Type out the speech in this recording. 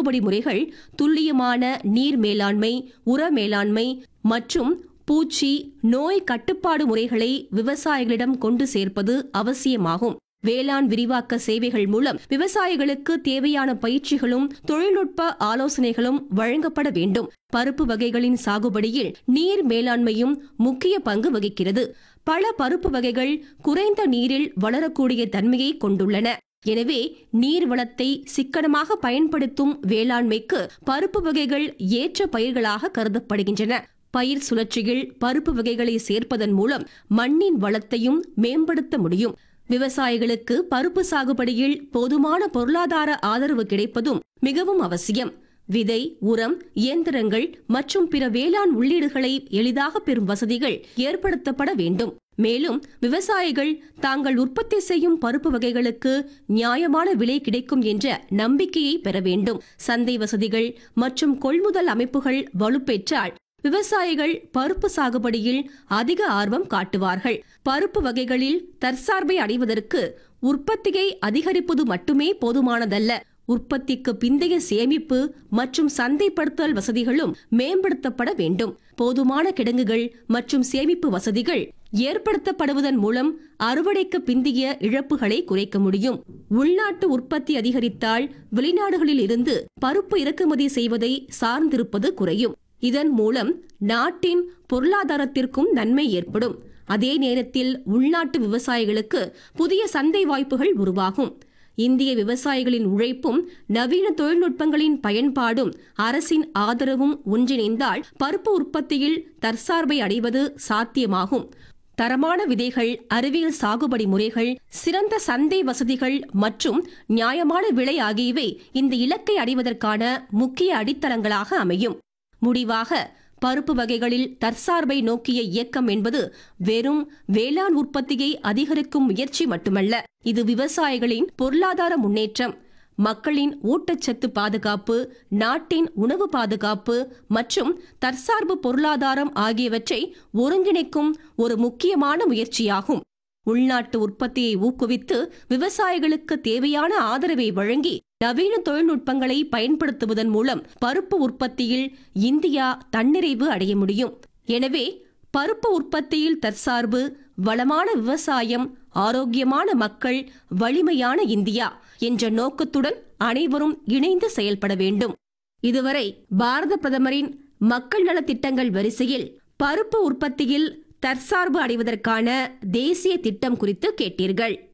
சாகுபடி முறைகள் துல்லியமான நீர் மேலாண்மை உர மேலாண்மை மற்றும் பூச்சி நோய் கட்டுப்பாடு முறைகளை விவசாயிகளிடம் கொண்டு சேர்ப்பது அவசியமாகும் வேளாண் விரிவாக்க சேவைகள் மூலம் விவசாயிகளுக்கு தேவையான பயிற்சிகளும் தொழில்நுட்ப ஆலோசனைகளும் வழங்கப்பட வேண்டும் பருப்பு வகைகளின் சாகுபடியில் நீர் மேலாண்மையும் முக்கிய பங்கு வகிக்கிறது பல பருப்பு வகைகள் குறைந்த நீரில் வளரக்கூடிய தன்மையை கொண்டுள்ளன எனவே நீர் வளத்தை சிக்கனமாக பயன்படுத்தும் வேளாண்மைக்கு பருப்பு வகைகள் ஏற்ற பயிர்களாக கருதப்படுகின்றன பயிர் சுழற்சியில் பருப்பு வகைகளை சேர்ப்பதன் மூலம் மண்ணின் வளத்தையும் மேம்படுத்த முடியும் விவசாயிகளுக்கு பருப்பு சாகுபடியில் போதுமான பொருளாதார ஆதரவு கிடைப்பதும் மிகவும் அவசியம் விதை உரம் இயந்திரங்கள் மற்றும் பிற வேளாண் உள்ளீடுகளை எளிதாக பெறும் வசதிகள் ஏற்படுத்தப்பட வேண்டும் மேலும் விவசாயிகள் தாங்கள் உற்பத்தி செய்யும் பருப்பு வகைகளுக்கு நியாயமான விலை கிடைக்கும் என்ற நம்பிக்கையை பெற வேண்டும் சந்தை வசதிகள் மற்றும் கொள்முதல் அமைப்புகள் வலுப்பெற்றால் விவசாயிகள் பருப்பு சாகுபடியில் அதிக ஆர்வம் காட்டுவார்கள் பருப்பு வகைகளில் தற்சார்பை அடைவதற்கு உற்பத்தியை அதிகரிப்பது மட்டுமே போதுமானதல்ல உற்பத்திக்கு பிந்தைய சேமிப்பு மற்றும் சந்தைப்படுத்தல் வசதிகளும் மேம்படுத்தப்பட வேண்டும் போதுமான கிடங்குகள் மற்றும் சேமிப்பு வசதிகள் ஏற்படுத்தப்படுவதன் மூலம் அறுவடைக்கு பிந்திய இழப்புகளை குறைக்க முடியும் உள்நாட்டு உற்பத்தி அதிகரித்தால் வெளிநாடுகளில் இருந்து பருப்பு இறக்குமதி செய்வதை சார்ந்திருப்பது குறையும் இதன் மூலம் நாட்டின் பொருளாதாரத்திற்கும் நன்மை ஏற்படும் அதே நேரத்தில் உள்நாட்டு விவசாயிகளுக்கு புதிய சந்தை வாய்ப்புகள் உருவாகும் இந்திய விவசாயிகளின் உழைப்பும் நவீன தொழில்நுட்பங்களின் பயன்பாடும் அரசின் ஆதரவும் ஒன்றிணைந்தால் பருப்பு உற்பத்தியில் தற்சார்பை அடைவது சாத்தியமாகும் தரமான விதைகள் அறிவியல் சாகுபடி முறைகள் சிறந்த சந்தை வசதிகள் மற்றும் நியாயமான விலை ஆகியவை இந்த இலக்கை அடைவதற்கான முக்கிய அடித்தளங்களாக அமையும் முடிவாக பருப்பு வகைகளில் தற்சார்பை நோக்கிய இயக்கம் என்பது வெறும் வேளாண் உற்பத்தியை அதிகரிக்கும் முயற்சி மட்டுமல்ல இது விவசாயிகளின் பொருளாதார முன்னேற்றம் மக்களின் ஊட்டச்சத்து பாதுகாப்பு நாட்டின் உணவு பாதுகாப்பு மற்றும் தற்சார்பு பொருளாதாரம் ஆகியவற்றை ஒருங்கிணைக்கும் ஒரு முக்கியமான முயற்சியாகும் உள்நாட்டு உற்பத்தியை ஊக்குவித்து விவசாயிகளுக்கு தேவையான ஆதரவை வழங்கி நவீன தொழில்நுட்பங்களை பயன்படுத்துவதன் மூலம் பருப்பு உற்பத்தியில் இந்தியா தன்னிறைவு அடைய முடியும் எனவே பருப்பு உற்பத்தியில் தற்சார்பு வளமான விவசாயம் ஆரோக்கியமான மக்கள் வலிமையான இந்தியா என்ற நோக்கத்துடன் அனைவரும் இணைந்து செயல்பட வேண்டும் இதுவரை பாரத பிரதமரின் மக்கள் நலத் திட்டங்கள் வரிசையில் பருப்பு உற்பத்தியில் தற்சார்பு அடைவதற்கான தேசிய திட்டம் குறித்து கேட்டீர்கள்